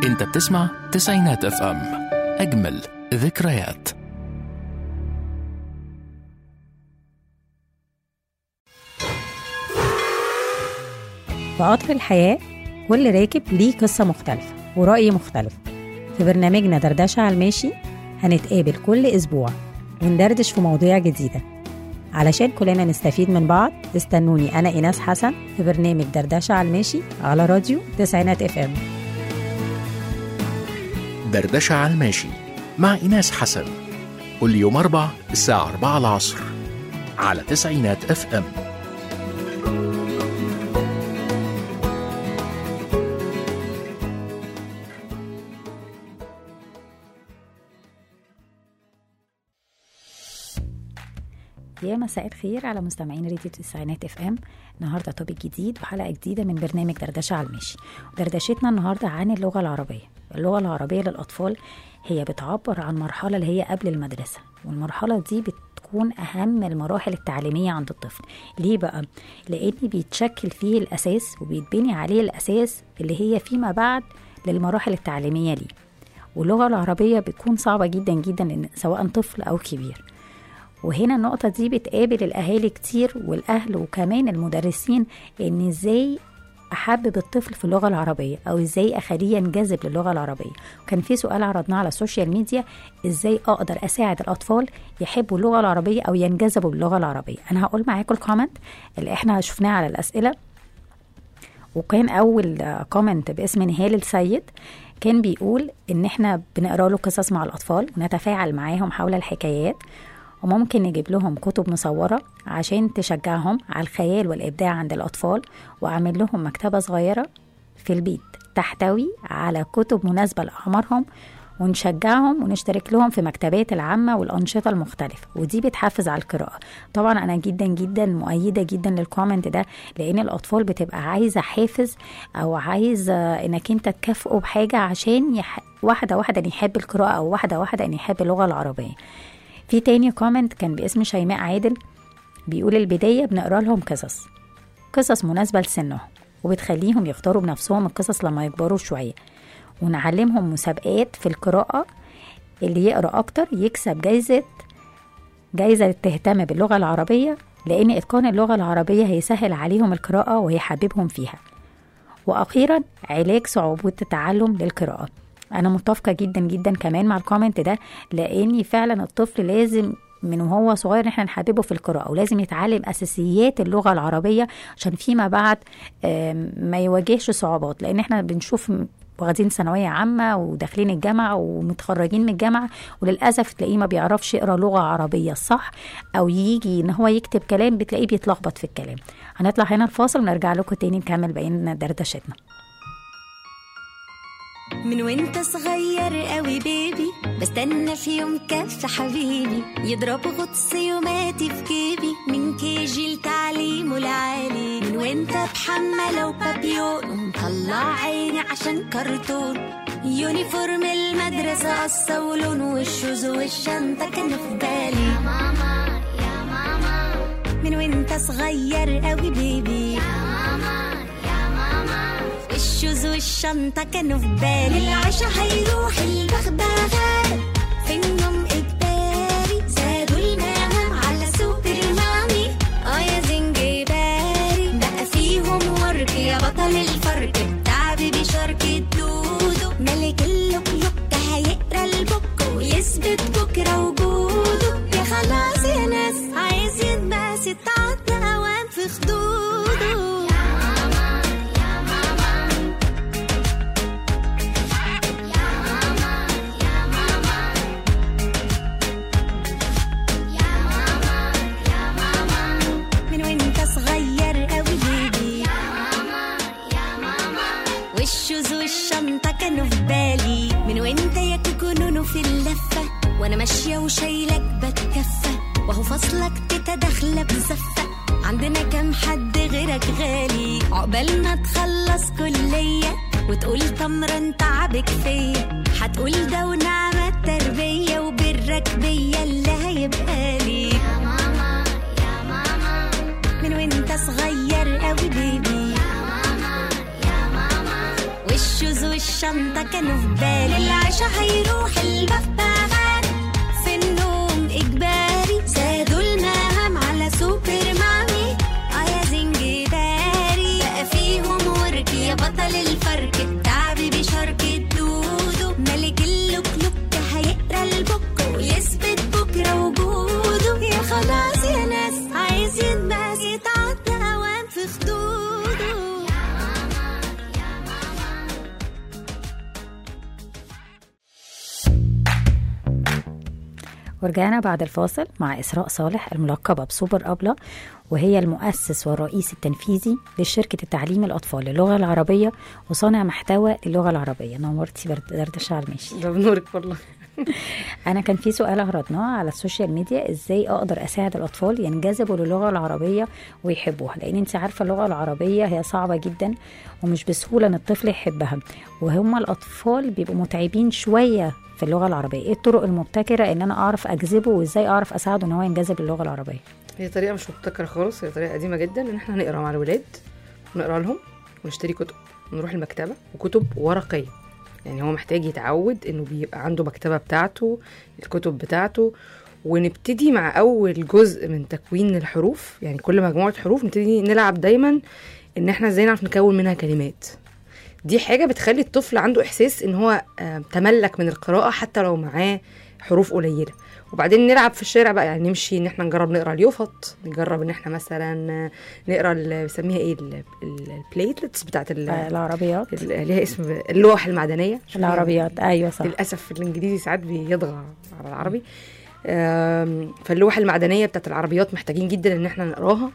انت بتسمع تسعينات اف ام اجمل ذكريات في قطر الحياة كل راكب ليه قصة مختلفة ورأي مختلف في برنامجنا دردشة على الماشي هنتقابل كل أسبوع وندردش في مواضيع جديدة علشان كلنا نستفيد من بعض استنوني أنا إيناس حسن في برنامج دردشة على الماشي على راديو تسعينات اف ام دردشة على الماشي مع إيناس حسن كل يوم أربع الساعة أربعة العصر على تسعينات اف ام يا مساء الخير على مستمعين راديو التسعينات اف ام النهارده توبيك جديد وحلقه جديده من برنامج دردشه على المشي دردشتنا النهارده عن اللغه العربيه اللغه العربيه للاطفال هي بتعبر عن مرحله اللي هي قبل المدرسه والمرحله دي بتكون اهم المراحل التعليميه عند الطفل ليه بقى لان بيتشكل فيه الاساس وبيتبني عليه الاساس اللي هي فيما بعد للمراحل التعليميه ليه واللغه العربيه بتكون صعبه جدا جدا إن سواء طفل او كبير وهنا النقطة دي بتقابل الأهالي كتير والأهل وكمان المدرسين إن إزاي أحبب الطفل في اللغة العربية أو إزاي أخليه ينجذب للغة العربية وكان في سؤال عرضناه على السوشيال ميديا إزاي أقدر أساعد الأطفال يحبوا اللغة العربية أو ينجذبوا باللغة العربية أنا هقول معاكم الكومنت اللي إحنا شفناه على الأسئلة وكان أول كومنت باسم نهال السيد كان بيقول إن إحنا بنقرأ له قصص مع الأطفال ونتفاعل معاهم حول الحكايات وممكن نجيب لهم كتب مصورة عشان تشجعهم على الخيال والإبداع عند الأطفال وأعمل لهم مكتبة صغيرة في البيت تحتوي على كتب مناسبة لأعمارهم ونشجعهم ونشترك لهم في مكتبات العامة والأنشطة المختلفة ودي بتحفز على القراءة طبعا أنا جدا جدا مؤيدة جدا للكومنت ده لأن الأطفال بتبقى عايزة حافز أو عايزة إنك أنت تكافئه بحاجة عشان يح... واحدة واحدة إن يحب القراءة أو واحدة واحدة إن يحب اللغة العربية في تاني كومنت كان باسم شيماء عادل بيقول البداية بنقرا لهم قصص قصص مناسبة لسنهم وبتخليهم يختاروا بنفسهم القصص لما يكبروا شوية ونعلمهم مسابقات في القراءة اللي يقرأ أكتر يكسب جايزة جايزة تهتم باللغة العربية لأن إتقان اللغة العربية هيسهل عليهم القراءة ويحببهم فيها وأخيرا علاج صعوبات التعلم للقراءة انا متفقه جدا جدا كمان مع الكومنت ده لاني فعلا الطفل لازم من وهو صغير احنا نحببه في القراءه ولازم يتعلم اساسيات اللغه العربيه عشان فيما بعد ما يواجهش صعوبات لان احنا بنشوف واخدين ثانويه عامه وداخلين الجامعه ومتخرجين من الجامعه وللاسف تلاقيه ما بيعرفش يقرا لغه عربيه صح او يجي ان هو يكتب كلام بتلاقيه بيتلخبط في الكلام هنطلع هنا الفاصل ونرجع لكم تاني نكمل بقية دردشتنا من وانت صغير قوي بيبي بستنى في يوم كف حبيبي يضرب غطس يوماتي في جيبي من كيجي لتعليمه العالي من وانت بحملة وبابيون ومطلع عيني عشان كرتون يونيفورم المدرسة قصة ولون والشوز والشنطة كانوا في بالي يا ماما يا ماما من وانت صغير قوي بيبي يا ماما يا ماما الشوز والشنطة كانوا في بالي العشاء هيروح البغبغاء في النوم إجباري زادوا المهام على سوبر مامي اه يا زنجباري بقى فيهم ورك يا بطل الفرق بتاع بيبي شارك الدودو ملك اللوك هيقرا البوك ويثبت بكرة وجوده يا خلاص يا ناس عايز يتبقى ست عطل أوام في خدوده من وانت صغير قوي بيبي والشوز والشنطة كانوا في بالي من وانت يا كوكونونو في اللفة وانا ماشية وشايلك بتكفى وهو فصلك تيتا داخلة بزفة عندنا كام حد غيرك غالي عقبال ما تخلص كلية وتقول تمرن تعبك فيا هتقول ده ونعمة التربية وبرك بيا اللي هيبقى لي يا ماما يا ماما من وانت صغير قوي بيبي يا ماما يا ماما والشوز والش الشنطة كانوا في بالي العشاء هيروح البغبغان في النوم إجباري زادوا المهام على سوبر مامي آه يا زنجباري بقى فيهم ورك يا بطل الفرق التعب بشركة دودو ملك اللوك هيقرا البك ويثبت بكرة وجوده يا خلاص يا ناس عايز يتباس يتعدى أوام في خدوده ورجعنا بعد الفاصل مع إسراء صالح الملقبة بسوبر أبلة وهي المؤسس والرئيس التنفيذي لشركة التعليم الأطفال للغة العربية وصانع محتوى للغة العربية نورتي برد- دردشة على المشي ده بنورك والله أنا كان في سؤال عرضناه على السوشيال ميديا إزاي أقدر أساعد الأطفال ينجذبوا للغة العربية ويحبوها لأن أنت عارفة اللغة العربية هي صعبة جدا ومش بسهولة إن الطفل يحبها وهم الأطفال بيبقوا متعبين شوية في اللغة العربية إيه الطرق المبتكرة إن أنا أعرف أجذبه وإزاي أعرف أساعده إن هو ينجذب للغة العربية هي طريقه مش مبتكره خالص هي طريقه قديمه جدا ان احنا نقرا مع الولاد ونقرا لهم ونشتري كتب ونروح المكتبه وكتب ورقيه يعني هو محتاج يتعود انه بيبقى عنده مكتبه بتاعته الكتب بتاعته ونبتدي مع اول جزء من تكوين الحروف يعني كل مجموعه حروف نبتدي نلعب دايما ان احنا ازاي نعرف نكون منها كلمات دي حاجه بتخلي الطفل عنده احساس ان هو آه، تملك من القراءه حتى لو معاه حروف قليله وبعدين نلعب في الشارع بقى يعني نمشي ان احنا نجرب نقرا اليوفط نجرب ان احنا مثلا نقرا ال- بيسميها ايه البليتلتس بتاعت ال- العربيات ال- ليها اسم اللوح المعدنيه العربيات أيوة صح للاسف الانجليزي ساعات بيطغى على العربي آم، فاللوح المعدنيه بتاعت العربيات محتاجين جدا ان احنا نقراها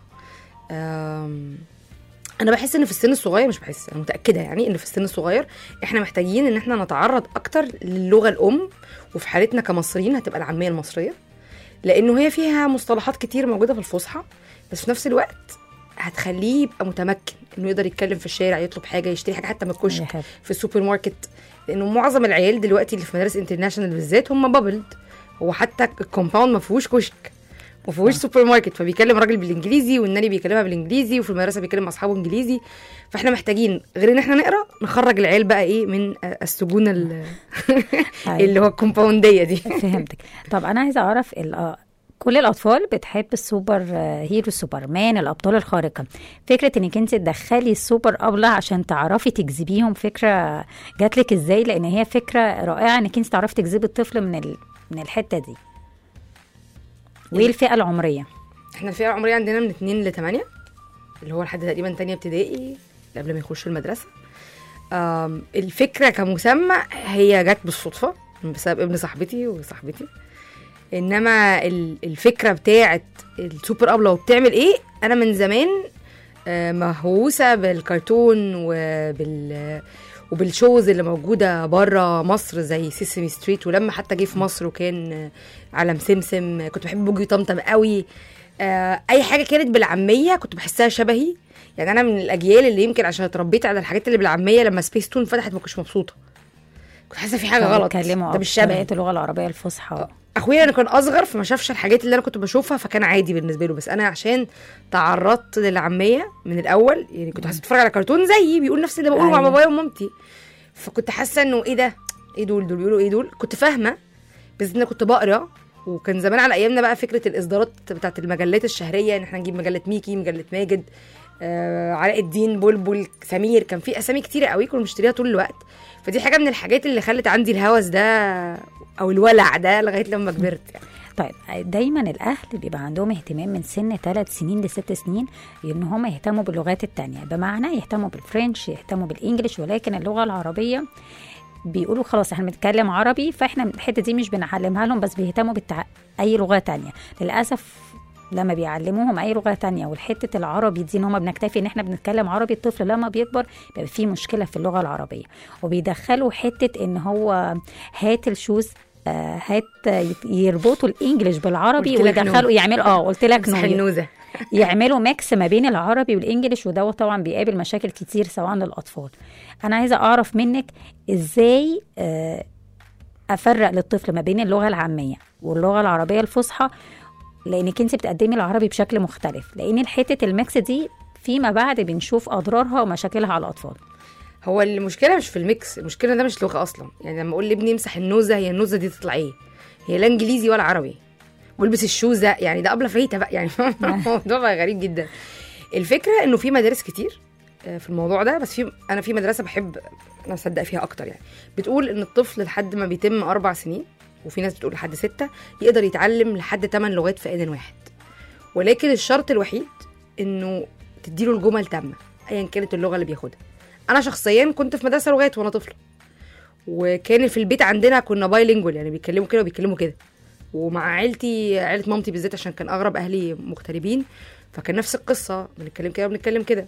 آم، انا بحس ان في السن الصغير مش بحس انا متاكده يعني ان في السن الصغير احنا محتاجين ان احنا نتعرض اكتر للغه الام وفي حالتنا كمصريين هتبقى العاميه المصريه لانه هي فيها مصطلحات كتير موجوده في الفصحى بس في نفس الوقت هتخليه يبقى متمكن انه يقدر يتكلم في الشارع يطلب حاجه يشتري حاجه حتى من الكشك يحب. في السوبر ماركت لانه معظم العيال دلوقتي اللي في مدارس انترناشونال بالذات هم بابلد هو حتى الكومباوند ما فيهوش كشك ما فيهوش سوبر ماركت فبيكلم راجل بالانجليزي والناني بيكلمها بالانجليزي وفي المدرسه بيكلم مع اصحابه انجليزي فاحنا محتاجين غير ان احنا نقرا نخرج العيال بقى ايه من السجون ال- أيوة. اللي هو الكومباونديه دي فهمتك طب انا عايزه اعرف ال- آه، كل الاطفال بتحب السوبر آه، هيرو سوبرمان الابطال الخارقه فكره انك انت تدخلي السوبر ابله عشان تعرفي تجذبيهم فكره جات لك ازاي لان هي فكره رائعه انك انت تعرفي تجذبي الطفل من ال... من الحته دي وايه الفئه العمريه احنا الفئه العمريه عندنا من 2 ل 8 اللي هو لحد تقريبا تانية ابتدائي قبل ما يخشوا المدرسه آم، الفكره كمسمى هي جت بالصدفه بسبب ابن صاحبتي وصاحبتي انما ال- الفكره بتاعت السوبر ابله وبتعمل ايه انا من زمان آه، مهووسه بالكرتون وبال وبالشوز اللي موجوده بره مصر زي سيسمي ستريت ولما حتى جه في مصر وكان آه، علم سمسم كنت بحب بوجي طمطم قوي آه، اي حاجه كانت بالعاميه كنت بحسها شبهي يعني انا من الاجيال اللي يمكن عشان اتربيت على الحاجات اللي بالعاميه لما سبيس تون فتحت ما كنتش مبسوطه كنت حاسه في حاجه غلط بيتكلموا ده مش شبهي بقيه اللغه العربيه الفصحى اخويا انا كان اصغر فما شافش الحاجات اللي انا كنت بشوفها فكان عادي بالنسبه له بس انا عشان تعرضت للعاميه من الاول يعني كنت حاسه بتفرج على كرتون زيي بيقول نفس اللي بقوله مع أيوة. بابايا ومامتي فكنت حاسه انه ايه ده ايه دول دول بيقولوا ايه دول كنت فاهمه بس انا كنت بقرا وكان زمان على ايامنا بقى فكره الاصدارات بتاعت المجلات الشهريه ان احنا نجيب مجله ميكي مجله ماجد آه علاء الدين بلبل سمير كان في اسامي كتيره قوي كنا بنشتريها طول الوقت فدي حاجه من الحاجات اللي خلت عندي الهوس ده او الولع ده لغايه لما كبرت يعني طيب دايما الاهل بيبقى عندهم اهتمام من سن ثلاث سنين لست سنين ان هم يهتموا باللغات التانية بمعنى يهتموا بالفرنش يهتموا بالانجليش ولكن اللغه العربيه بيقولوا خلاص احنا بنتكلم عربي فاحنا الحته دي مش بنعلمها لهم بس بيهتموا بالتع... اي لغه تانية للاسف لما بيعلموهم اي لغه تانية والحته العربي دي ان هم بنكتفي ان احنا بنتكلم عربي الطفل لما بيكبر بيبقى فيه مشكله في اللغه العربيه وبيدخلوا حته ان هو هات الشوز آه، هات يت- يربطوا الانجليش بالعربي قلت لك نو. ويدخلوا يعملوا اه قلت لك امسح نو النوزه يعملوا ميكس ما بين العربي والانجليش وده طبعا بيقابل مشاكل كتير سواء للاطفال انا عايزه اعرف منك ازاي آه، افرق للطفل ما بين اللغه العاميه واللغه العربيه الفصحى لانك انت بتقدمي العربي بشكل مختلف لان حته الميكس دي فيما بعد بنشوف اضرارها ومشاكلها على الاطفال هو المشكله مش في الميكس المشكله ده مش لغه اصلا يعني لما اقول لابني امسح النوزه هي النوزه دي تطلع ايه هي لا انجليزي ولا عربي والبس الشوزه يعني ده قبل فايته بقى يعني الموضوع بقى غريب جدا الفكره انه في مدارس كتير آه، في الموضوع ده بس في انا في مدرسه بحب انا اصدق فيها اكتر يعني بتقول ان الطفل لحد ما بيتم اربع سنين وفي ناس بتقول لحد ستة يقدر يتعلم لحد 8 لغات في آن واحد ولكن الشرط الوحيد انه تديله الجمل تامه ايا كانت اللغه اللي بياخدها انا شخصيا كنت في مدرسه لغات وانا طفله وكان في البيت عندنا كنا بايلينجوال يعني بيتكلموا كده وبيتكلموا كده ومع عيلتي عيله مامتي بالذات عشان كان اغرب اهلي مغتربين فكان نفس القصه بنتكلم كده وبنتكلم كده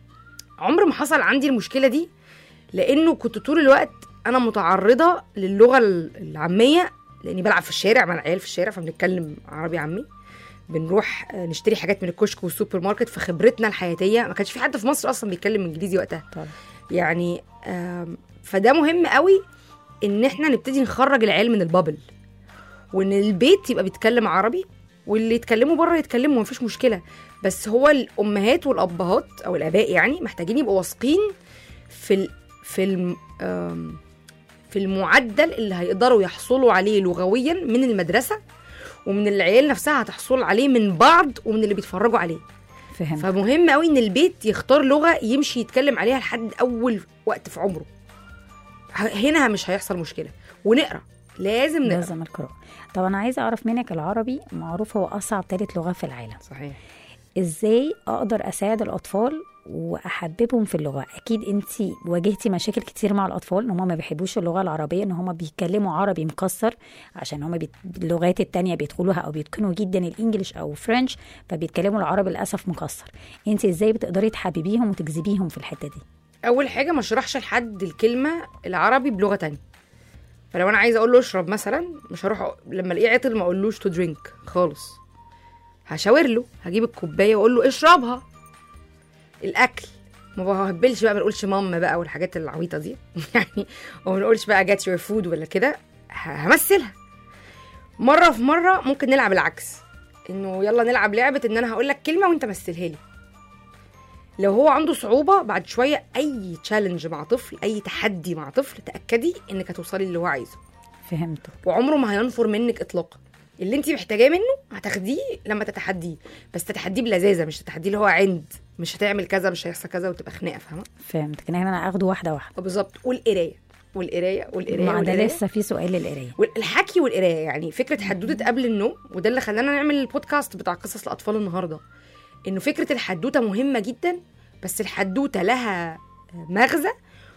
عمر ما حصل عندي المشكله دي لانه كنت طول الوقت انا متعرضه للغه العاميه لاني بلعب في الشارع مع العيال في الشارع فبنتكلم عربي عامي بنروح آه، نشتري حاجات من الكشك والسوبر ماركت فخبرتنا الحياتيه ما كانش في حد في مصر اصلا بيتكلم انجليزي وقتها طبعا يعني آم، فده مهم قوي ان احنا نبتدي نخرج العيال من البابل وان البيت يبقى بيتكلم عربي واللي يتكلموا بره يتكلموا مفيش مشكله بس هو الامهات والابهات او الاباء يعني محتاجين يبقوا واثقين في ال... في الم... آم، في المعدل اللي هيقدروا يحصلوا عليه لغويا من المدرسه ومن العيال نفسها هتحصل عليه من بعض ومن اللي بيتفرجوا عليه فهمت فمهم قوي ان البيت يختار لغه يمشي يتكلم عليها لحد اول وقت في عمره ه- هنا مش هيحصل مشكله ونقرا لازم نقرا لازم القراءة طب أنا عايزة أعرف منك العربي معروف هو أصعب ثالث لغة في العالم صحيح إزاي أقدر أساعد الأطفال وأحببهم في اللغة أكيد أنت واجهتي مشاكل كتير مع الأطفال إن هم ما بيحبوش اللغة العربية إن هم بيتكلموا عربي مكسر عشان هم بيت... اللغات التانية بيدخلوها أو بيتقنوا جدا الإنجليش أو فرنش فبيتكلموا العربي للأسف مكسر أنت إزاي بتقدري تحببيهم وتجذبيهم في الحتة دي اول حاجه ما اشرحش لحد الكلمه العربي بلغه تانية فلو انا عايزه اقول له اشرب مثلا مش هروح أ- لما الاقيه عطل ما اقولوش تو درينك خالص هشاور له هجيب الكوبايه واقول له اشربها الاكل ما بهبلش بقى ما نقولش ماما بقى والحاجات العبيطه دي يعني وما نقولش بقى جات يور فود ولا كده ه- همثلها مره في مره ممكن نلعب العكس انه يلا نلعب لعبه ان انا هقول لك كلمه وانت مثلها لي لو هو عنده صعوبه بعد شويه اي تشالنج مع طفل اي تحدي مع طفل تاكدي انك هتوصلي اللي هو عايزه فهمته وعمره ما هينفر منك اطلاقا اللي انت محتاجاه منه هتاخديه لما تتحديه بس تتحديه بلذاذه مش تتحديه اللي هو عند مش هتعمل كذا مش هيحصل كذا وتبقى خناقه فاهمه فهمت كده انا اخده واحده واحده بالظبط والقرايه والقرايه والقرايه ما ده والقرايه لسه في سؤال للقرايه والحكي والقرايه يعني فكره حدوته قبل النوم وده اللي خلانا نعمل البودكاست بتاع قصص الاطفال النهارده انه فكره الحدوته مهمه جدا بس الحدوته لها مغزى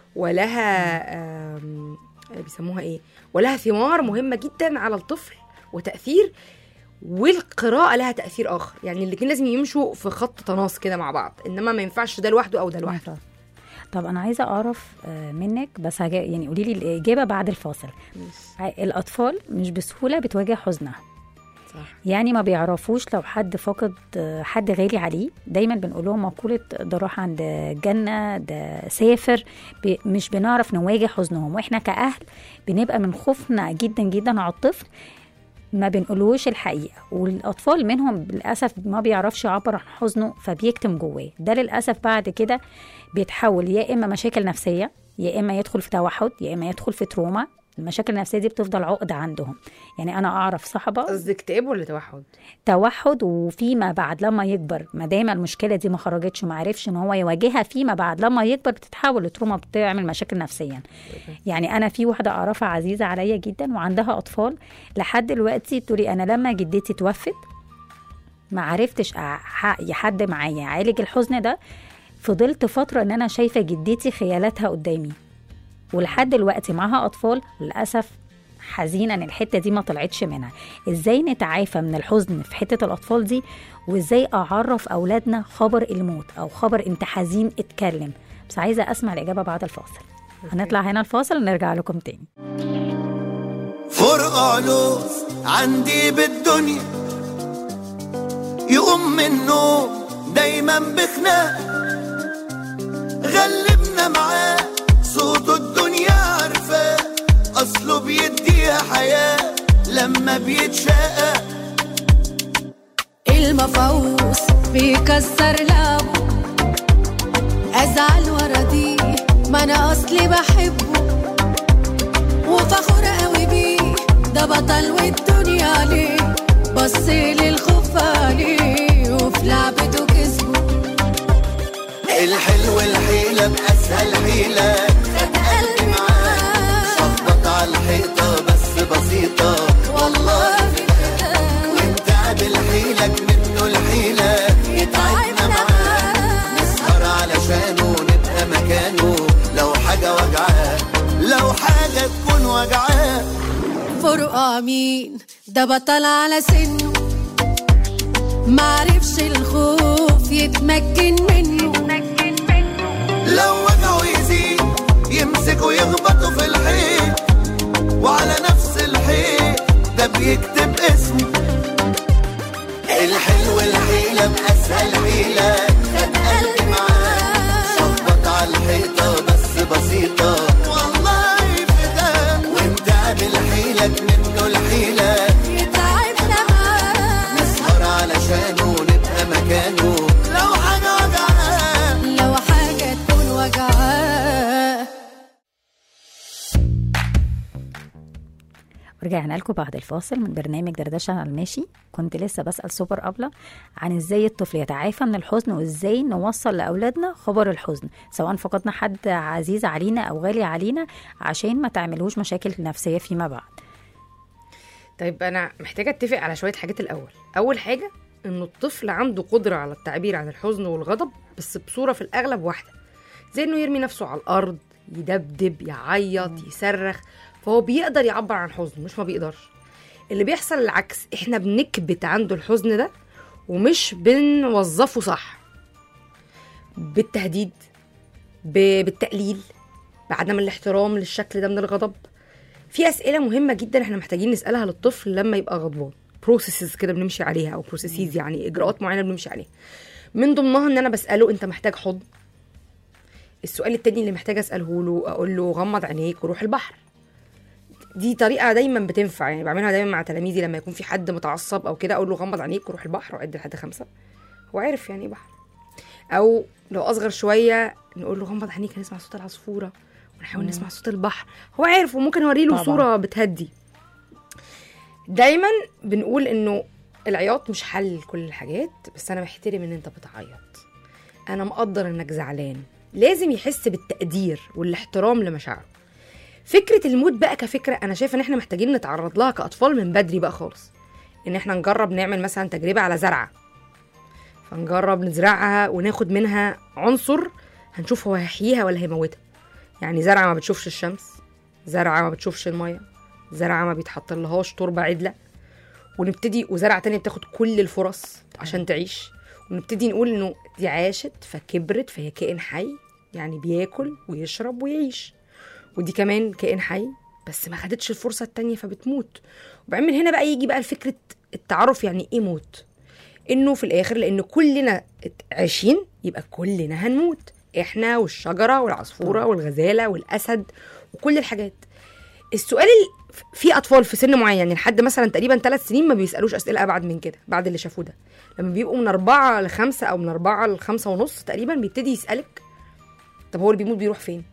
ولها آم، بيسموها ايه ولها ثمار مهمه جدا على الطفل وتاثير والقراءه لها تاثير اخر يعني الاثنين لازم يمشوا في خط تناص كده مع بعض انما ما ينفعش ده لوحده او ده لوحده طب انا عايزه اعرف آه، منك بس هجا يعني قولي لي الاجابه بعد الفاصل ع- الاطفال مش بسهوله بتواجه حزنها صح يعني ما بيعرفوش لو حد فقد آه، حد غالي عليه دايما بنقول لهم مقوله ده راح عند الجنه ده سافر ب- مش بنعرف نواجه حزنهم واحنا كاهل بنبقى من خوفنا جدا جدا على الطفل ما بنقولوش الحقيقه والاطفال منهم للاسف ما بيعرفش يعبر عن حزنه فبيكتم جواه ده للاسف بعد كده بيتحول يا اما مشاكل نفسيه يا اما يدخل في توحد يا اما يدخل في تروما المشاكل النفسيه دي بتفضل عقده عندهم يعني انا اعرف صاحبه قصدك اكتئاب ولا توحد توحد وفيما بعد لما يكبر ما دام المشكله دي ما خرجتش وما عرفش ان هو يواجهها فيما بعد لما يكبر بتتحول لتروما بتعمل مشاكل نفسيا يعني انا في واحده اعرفها عزيزه عليا جدا وعندها اطفال لحد دلوقتي تقولي انا لما جدتي توفت ما عرفتش أع- ح- حد معايا يعالج الحزن ده فضلت فتره ان انا شايفه جدتي خيالاتها قدامي ولحد دلوقتي معاها اطفال للاسف حزينه ان الحته دي ما طلعتش منها ازاي نتعافى من الحزن في حته الاطفال دي وازاي اعرف اولادنا خبر الموت او خبر انت حزين اتكلم بس عايزه اسمع الاجابه بعد الفاصل هنطلع هنا الفاصل ونرجع لكم تاني فرقع لوز عندي بالدنيا يقوم من النوم دايما بخناق غلبنا معاه صوته الدنيا عارفاه اصله بيديها حياة لما بيتشاقى المفوز بيكسر لعبه ازعل ورا دي ما انا اصلي بحبه وفخورة قوي بيه ده بطل والدنيا عليه بصيلي الخوف عليه وفي لعبته كسبه الحلو الحيلة بأسهل حيلة خد قلبي معاه شخبط على الحيطة بس بسيطة والله كده وانت بالحيلك منه الحيلة يتعبنا معاه نسهر علشانه نبقى مكانه لو حاجة وجعاه لو حاجة تكون وجعاه فرقة مين ده بطل على سنه معرفش الخوف يتمكن منه لو وجعه يزيد يمسكه يخبطه في الحيط وعلى نفس الحيط ده بيكتب اسمه الحلو الحيلة بأسهل حيلة خد قلبي معاه شخبط على الحيطة بس بسيطة والله فدا وانت بالحيلك منه الحيلة يتعبنا معاه نسهر علشانه نبقى مكانه لو حاجة وجعاه لو حاجة تكون وجعاه ورجعنا لكم بعد الفاصل من برنامج دردشة على الماشي كنت لسه بسأل سوبر أبلة عن ازاي الطفل يتعافى من الحزن وازاي نوصل لأولادنا خبر الحزن سواء فقدنا حد عزيز علينا أو غالي علينا عشان ما تعملوش مشاكل نفسية فيما بعد طيب انا محتاجه اتفق على شويه حاجات الاول اول حاجه ان الطفل عنده قدره على التعبير عن الحزن والغضب بس بصوره في الاغلب واحده زي انه يرمي نفسه على الارض يدبدب يعيط يصرخ فهو بيقدر يعبر عن حزنه مش ما بيقدرش اللي بيحصل العكس احنا بنكبت عنده الحزن ده ومش بنوظفه صح بالتهديد ب- بالتقليل بعدم الاحترام للشكل ده من الغضب في اسئله مهمه جدا احنا محتاجين نسالها للطفل لما يبقى غضبان بروسيسز كده بنمشي عليها او بروسيسز يعني اجراءات معينه بنمشي عليها من ضمنها ان انا بساله انت محتاج حضن السؤال التاني اللي محتاج اساله له اقول له غمض عينيك وروح البحر دي طريقه دايما بتنفع يعني بعملها دايما مع تلاميذي لما يكون في حد متعصب او كده اقول له غمض عينيك وروح البحر وعد لحد خمسه هو عارف يعني ايه بحر او لو اصغر شويه نقول له غمض عينيك نسمع صوت العصفوره ونحاول نسمع صوت البحر هو عارف وممكن اوري له طبعاً. صوره بتهدي دايما بنقول انه العياط مش حل لكل الحاجات بس انا محترم ان انت بتعيط انا مقدر انك زعلان لازم يحس بالتقدير والاحترام لمشاعره فكره الموت بقى كفكره انا شايفه ان احنا محتاجين نتعرض لها كاطفال من بدري بقى خالص ان احنا نجرب نعمل مثلا تجربه على زرعه فنجرب نزرعها وناخد منها عنصر هنشوف هو هيحييها ولا هيموتها يعني زرعه ما بتشوفش الشمس زرعه ما بتشوفش الميه زرعه ما بيتحط لهاش تربه عدله ونبتدي وزرعه تانية بتاخد كل الفرص عشان تعيش ونبتدي نقول انه دي عاشت فكبرت فهي كائن حي يعني بياكل ويشرب ويعيش ودي كمان كائن حي بس ما خدتش الفرصه التانية فبتموت وبعدين من هنا بقى يجي بقى الفكره التعرف يعني ايه موت انه في الاخر لان كلنا عايشين يبقى كلنا هنموت احنا والشجره والعصفوره والغزاله والاسد وكل الحاجات السؤال ال- في اطفال في سن معين يعني لحد مثلا تقريبا ثلاث سنين ما بيسالوش اسئله ابعد من كده بعد اللي شافوه ده لما بيبقوا من أربعة لخمسة أو من أربعة لخمسة ونص تقريبا بيبتدي يسألك طب هو اللي بيموت بيروح فين؟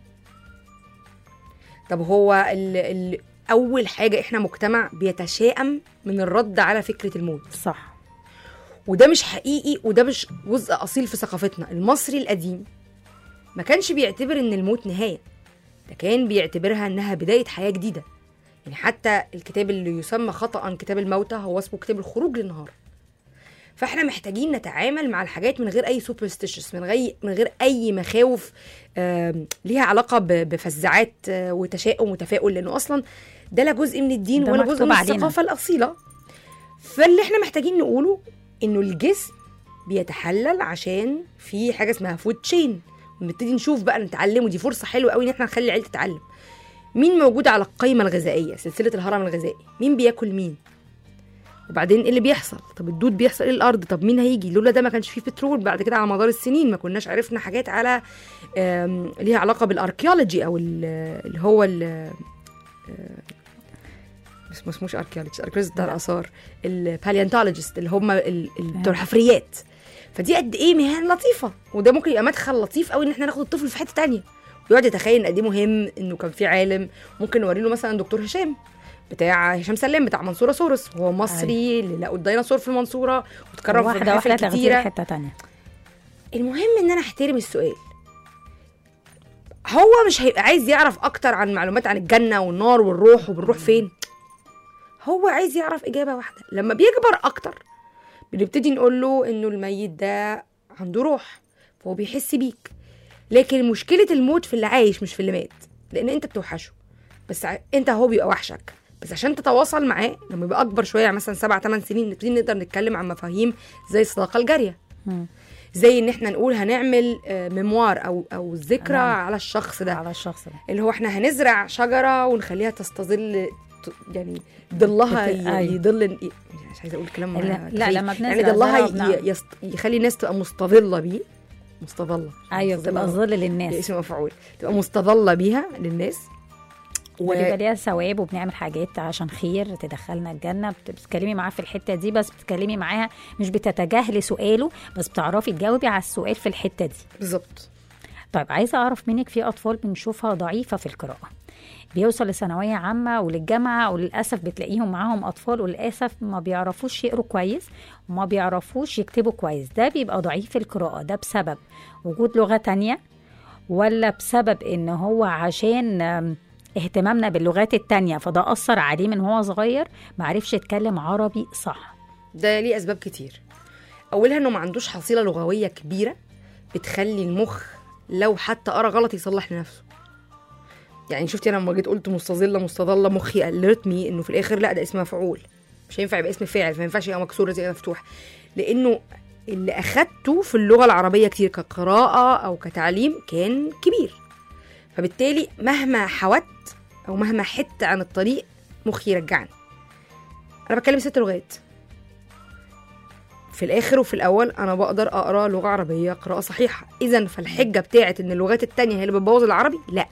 طب هو ال ال أول حاجة إحنا مجتمع بيتشائم من الرد على فكرة الموت صح وده مش حقيقي وده مش جزء اصيل في ثقافتنا المصري القديم ما كانش بيعتبر ان الموت نهايه ده كان بيعتبرها انها بدايه حياه جديده يعني حتى الكتاب اللي يسمى خطا كتاب الموتى هو اسمه كتاب الخروج للنهار فاحنا محتاجين نتعامل مع الحاجات من غير اي سوبرستيشس من غير من غير اي مخاوف آم، ليها علاقه ب- بفزعات آه، وتشاؤم وتفاؤل لانه اصلا ده لا جزء من الدين ده ولا جزء مكتوب من علينا. الثقافه الاصيله فاللي احنا محتاجين نقوله انه الجسم بيتحلل عشان في حاجه اسمها فود تشين ونبتدي نشوف بقى نتعلم ودي فرصه حلوه قوي ان احنا نخلي العيله تتعلم مين موجود على القائمه الغذائيه سلسله الهرم الغذائي مين بياكل مين وبعدين ايه اللي بيحصل طب الدود بيحصل ايه الارض طب مين هيجي لولا ده ما كانش فيه بترول بعد كده على مدار السنين ما كناش عرفنا حاجات على آم، ليها علاقه بالاركيولوجي او ال- اللي هو ال- بس ما اسموش اركيولوجي اركيولوجي بتاع الاثار الباليانتولوجيست اللي هم ال- ال- بتوع الحفريات فدي قد ايه مهن لطيفه وده ممكن يبقى مدخل لطيف قوي ان احنا ناخد الطفل في حته تانية يقعد يتخيل ان قد ايه مهم انه كان في عالم ممكن نوري له مثلا دكتور هشام بتاع هشام سلام بتاع منصوره سورس هو مصري اللي لقوا الديناصور في المنصوره وتكرم في واحده محافل واحده تاخديه كتيره لحته تانية المهم ان انا احترم السؤال هو مش هيبقى عايز يعرف اكتر عن معلومات عن الجنه والنار والروح وبنروح فين هو عايز يعرف اجابه واحده لما بيكبر اكتر بنبتدي نقول له انه الميت ده عنده روح فهو بيحس بيك لكن مشكله الموت في اللي عايش مش في اللي مات لان انت بتوحشه بس ع- انت هو بيبقى وحشك بس عشان تتواصل معاه لما يبقى اكبر شويه يعني مثلا سبع ثمان سنين نبتدي نقدر نتكلم عن مفاهيم زي الصداقه الجاريه مم. زي ان احنا نقول هنعمل آه، ميموار او او ذكرى هنعمل. على الشخص ده على الشخص ده اللي هو احنا هنزرع شجره ونخليها تستظل ت- يعني ظلها بت- ي- أيوة. يضل ي- مش عايزه اقول كلام لا- لا، تخيل. لما بنزرع يعني ظلها زرع وبنعمل. ي- يست... يخلي الناس تبقى مستظله بيه مستظله ايوه مستظلة. بتبقى ظل ده للناس اسم مفعول تبقى مستظله بيها للناس وبيبقى ليها ثواب وبنعمل حاجات عشان خير تدخلنا الجنه بت- بتتكلمي معاه في الحته دي بس بتتكلمي معاها مش بتتجاهلي سؤاله بس بتعرفي تجاوبي على السؤال في الحته دي بالظبط طيب عايزه اعرف منك في اطفال بنشوفها ضعيفه في القراءه بيوصل لثانويه عامه وللجامعه وللاسف بتلاقيهم معاهم اطفال وللاسف ما بيعرفوش يقروا كويس وما بيعرفوش يكتبوا كويس ده بيبقى ضعيف في القراءه ده بسبب وجود لغه تانية ولا بسبب ان هو عشان آم، اهتمامنا باللغات التانية فده أثر عليه من هو صغير معرفش يتكلم عربي صح ده ليه اسباب كتير اولها انه ما عندوش حصيله لغويه كبيره بتخلي المخ لو حتى قرا غلط يصلح لنفسه يعني شفتي انا لما جيت قلت مستظله مستظله مخي الرت مي انه في الاخر لا ده اسم مفعول مش هينفع يبقى اسم فاعل فما ينفعش يبقى مكسوره زي مفتوح لانه اللي اخدته في اللغه العربيه كتير كقراءه او كتعليم كان كبير فبالتالي مهما حودت او مهما حدت عن الطريق مخي يرجعني انا بتكلم ست لغات في الاخر وفي الاول انا بقدر اقرا لغه عربيه قراءه صحيحه اذا فالحجه بتاعت ان اللغات التانية هي اللي بتبوظ العربي لا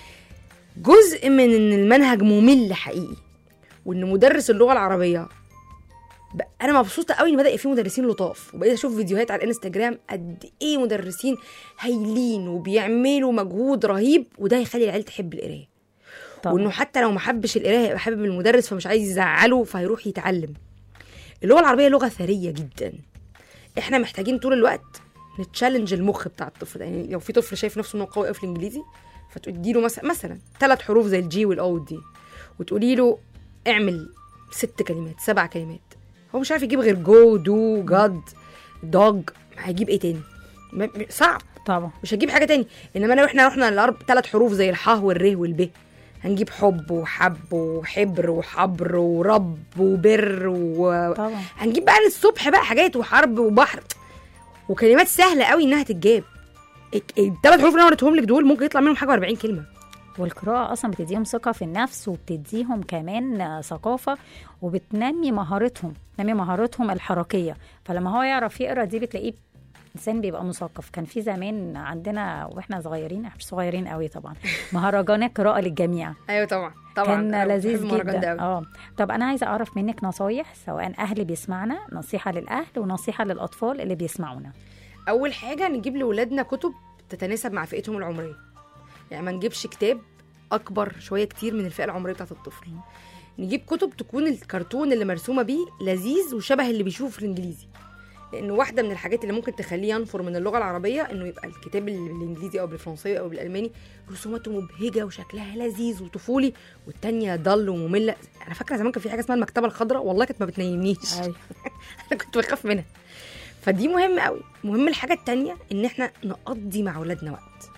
جزء من ان المنهج ممل حقيقي وان مدرس اللغه العربيه ب- انا مبسوطه قوي ان بدا يبقى في مدرسين لطاف وبقيت اشوف فيديوهات على الانستجرام قد ايه مدرسين هايلين وبيعملوا مجهود رهيب وده هيخلي العيال تحب القرايه وانه حتى لو ما حبش القرايه هيبقى حابب المدرس فمش عايز يزعله فهيروح يتعلم اللغه العربيه لغه ثريه جدا احنا محتاجين طول الوقت نتشالنج المخ بتاع الطفل ده يعني لو في طفل شايف نفسه انه قوي قوي في الانجليزي فتدي له مثلا مثلا ثلاث حروف زي الجي والاو والدي وتقولي له اعمل ست كلمات سبع كلمات هو مش عارف يجيب غير جو دو جاد دوج هيجيب ايه تاني م- م- صعب طبعا مش هتجيب حاجه تاني انما لو احنا رحنا لارب ثلاث حروف زي الحاء والره والب هنجيب حب وحب وحبر وحبر ورب وبر و... طبعا هنجيب بقى للصبح بقى حاجات وحرب وبحر وكلمات سهله قوي انها تتجاب الثلاث حروف اللي انا وريتهم لك دول ممكن يطلع منهم حاجه 40 كلمه والقراءة أصلا بتديهم ثقة في النفس وبتديهم كمان آه، ثقافة وبتنمي مهارتهم تنمي مهارتهم الحركية فلما هو يعرف يقرا دي بتلاقيه إنسان بيبقى مثقف كان في زمان عندنا واحنا صغيرين إحنا مش صغيرين قوي طبعا مهرجانات قراءة للجميع ايوه طبعا طبعا كان أنا بحب لذيذ المهرجان ده جدا أوي. اه طب انا عايزه اعرف منك نصايح سواء اهل بيسمعنا نصيحه للاهل ونصيحه للاطفال اللي بيسمعونا اول حاجه نجيب لاولادنا كتب تتناسب مع فئتهم العمريه يعني ما نجيبش كتاب اكبر شويه كتير من الفئه العمريه بتاعه الطفل نجيب كتب تكون الكرتون اللي مرسومه بيه لذيذ وشبه اللي بيشوفه في الانجليزي لانه واحده من الحاجات اللي ممكن تخليه ينفر من اللغه العربيه انه يبقى الكتاب اللي بالانجليزي او بالفرنسيه او بالالماني رسوماته مبهجه وشكلها لذيذ وطفولي والتانيه ضل وممله انا فاكره زمان كان في حاجه اسمها المكتبه الخضراء والله كانت ما بتنيمنيش انا كنت بخاف منها فدي مهم قوي مهم الحاجه التانية ان احنا نقضي مع اولادنا وقت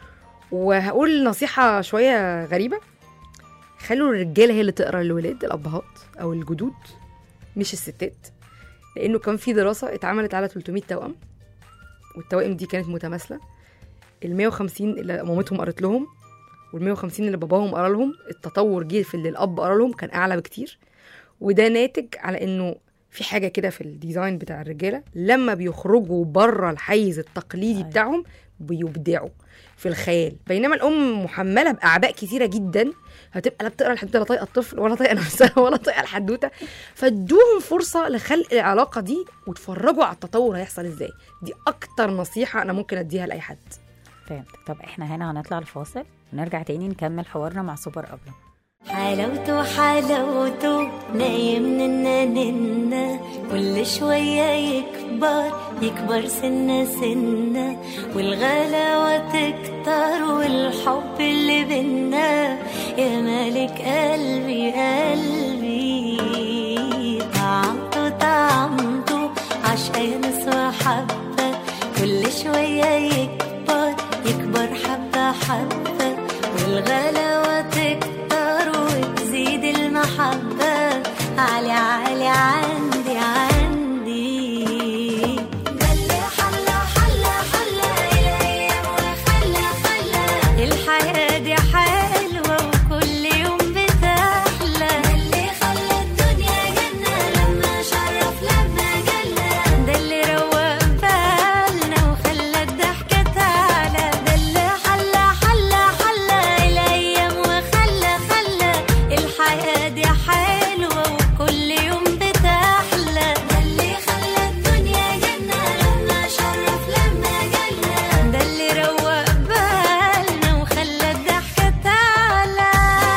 وهقول نصيحه شويه غريبه خلوا الرجاله هي اللي تقرا للولاد الابهات او الجدود مش الستات لانه كان في دراسه اتعملت على 300 توأم والتوائم دي كانت متماثله ال 150 اللي مامتهم قرت لهم وال 150 اللي باباهم قرا لهم التطور جه في اللي الاب قرا لهم كان اعلى بكتير وده ناتج على انه في حاجه كده في الديزاين بتاع الرجاله لما بيخرجوا بره الحيز التقليدي أيوة. بتاعهم بيبدعوا في الخيال بينما الام محمله باعباء كتيره جدا هتبقى لا بتقرا الحدوته لا طايقه الطفل ولا طايقه نفسها ولا طايقه الحدوته فادوهم فرصه لخلق العلاقه دي وتفرجوا على التطور هيحصل ازاي دي اكتر نصيحه انا ممكن اديها لاي حد فهمتك طب احنا هنا هنطلع الفاصل ونرجع تاني نكمل حوارنا مع سوبر ابله حلاوته حلاوته نايم ننا ننا كل شوية يكبر يكبر سنة سنة والغلاوة تكتر والحب اللي بينا يا مالك قلبي قلبي طعمته طعمته عشان وحبة كل شوية يكبر يكبر حبة حبة والغلاوة تكتر وتزيد المحبة عالي عالي عندي عندي ده اللي حلى حلى حلى الأيام وخلى خلى الحياة دي حلوة وكل يوم بتحلى ده اللي خلى الدنيا جنة لما شرف لما جنة ده اللي روق بالنا وخلى الضحكة تعلى ده اللي حلى حلى حلى الأيام وخلى خلى الحياة دي حلوة وكل يوم بتحلى ده اللي خلى الدنيا جنة لما شرف لما جنة ده اللي روق بالنا وخلى الضحكة تعلى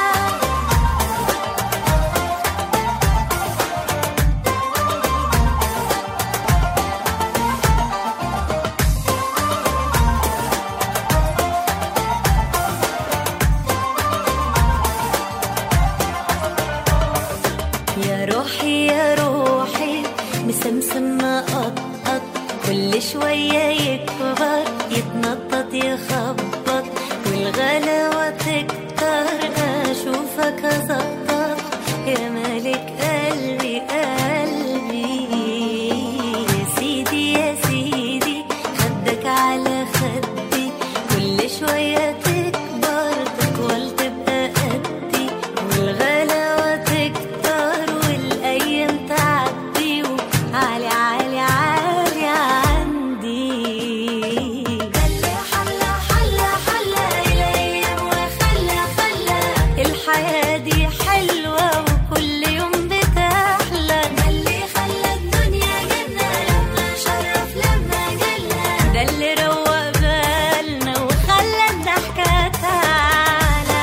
يا روحي يا روحي مسمسم مقطقط كل شوية يكبر يتنطط يخبط والغلاوة تكتر أشوفك أزقط يا مالك قلبي قلبي يا سيدي يا سيدي خدك على خدي كل شوية تكبر تطول تبقى قدي والغلاوة تكتر والأيام تعدي وعلي عالي عالي عندي ده اللي حلى حلى حلى الأيام وخلى خلى الحياة دي حلوة وكل يوم بتحلى ده اللي خلى الدنيا جنة لما شرف لما جنة ده اللي روق بالنا وخلى الضحكة تعلى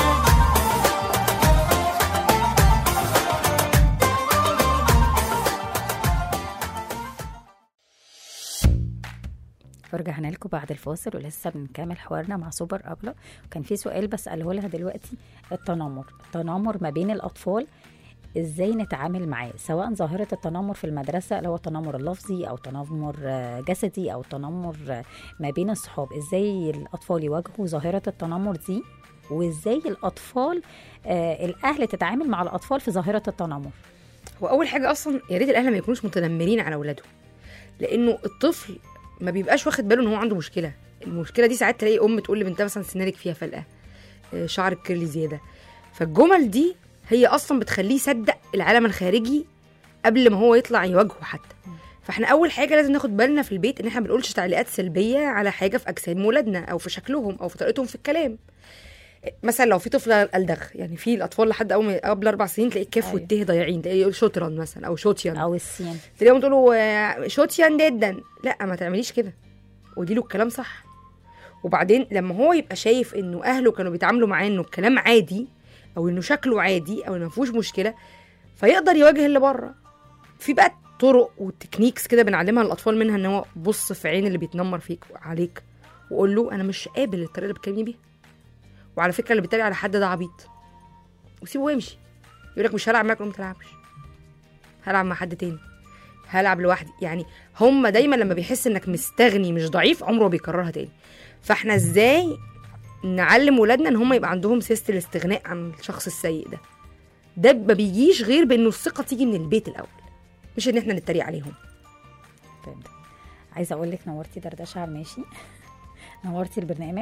ورجعنا لكم بعد الفاصل ولسه بنكمل حوارنا مع سوبر ابله وكان في سؤال بساله لها دلوقتي التنمر التنمر ما بين الاطفال ازاي نتعامل معاه سواء ظاهره التنمر في المدرسه اللي هو التنمر اللفظي او تنمر آه، جسدي او تنمر آه، ما بين الصحاب ازاي الاطفال يواجهوا ظاهره التنمر دي وازاي الاطفال آه الاهل تتعامل مع الاطفال في ظاهره التنمر هو اول حاجه اصلا يا ريت الاهل ما يكونوش متنمرين على اولادهم لانه الطفل ما بيبقاش واخد باله ان هو عنده مشكله المشكله دي ساعات تلاقي ام تقول لبنتها مثلا سنانك فيها فلقه آه، شعرك كيرلي زياده فالجمل دي هي اصلا بتخليه يصدق العالم الخارجي قبل ما هو يطلع يواجهه حتى فاحنا اول حاجه لازم ناخد بالنا في البيت ان احنا ما بنقولش تعليقات سلبيه على حاجه في اجسام ولادنا او في شكلهم او في طريقتهم في الكلام مثلا لو في طفل الدغ يعني في الاطفال لحد اول ما قبل اربع سنين تلاقي الكاف أيوة. والته ضايعين تلاقيه يقول شطرا مثلا او شوتيان او السين تلاقيهم تقولوا آه، شوتيان جدا لا ما تعمليش كده ودي له الكلام صح وبعدين لما هو يبقى شايف انه اهله كانوا بيتعاملوا معاه انه الكلام عادي او انه شكله عادي او انه ما فيهوش مشكله فيقدر يواجه اللي بره في بقى طرق وتكنيكس كده بنعلمها للاطفال منها ان هو بص في عين اللي بيتنمر فيك عليك وقول له انا مش قابل الطريقه اللي بتكلمني بيها وعلى فكره اللي بيتريق على حد ده عبيط وسيبه ويمشي يقول لك مش هلعب معاك ما تلعبش هلعب مع حد تاني هلعب لوحدي يعني هم دايما لما بيحس انك مستغني مش ضعيف عمره ما بيكررها تاني فاحنا ازاي نعلم ولادنا ان هم يبقى عندهم سياسه الاستغناء عن الشخص السيء ده ده ما بيجيش غير بانه الثقه تيجي من البيت الاول مش ان احنا نتريق عليهم فهمت عايزه اقول لك نورتي دردشه على الماشي نورتي البرنامج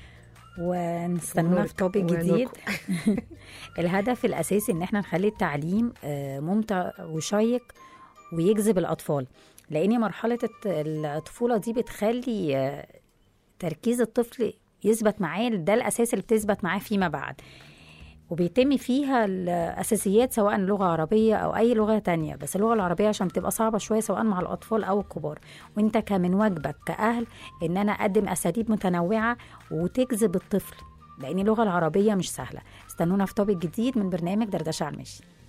ونستنونا في ونورك توبيك جديد ونوركم. الهدف الاساسي ان احنا نخلي التعليم آه، ممتع وشيق ويجذب الاطفال لان مرحله الت- الطفوله دي بتخلي آه، تركيز الطفل يثبت معاه ده الاساس اللي بتثبت معاه فيما بعد وبيتم فيها الاساسيات سواء لغه عربيه او اي لغه تانية بس اللغه العربيه عشان بتبقى صعبه شويه سواء مع الاطفال او الكبار وانت كمن واجبك كاهل ان انا اقدم اساليب متنوعه وتجذب الطفل لان اللغه العربيه مش سهله استنونا في توبيك جديد من برنامج دردشه على المشي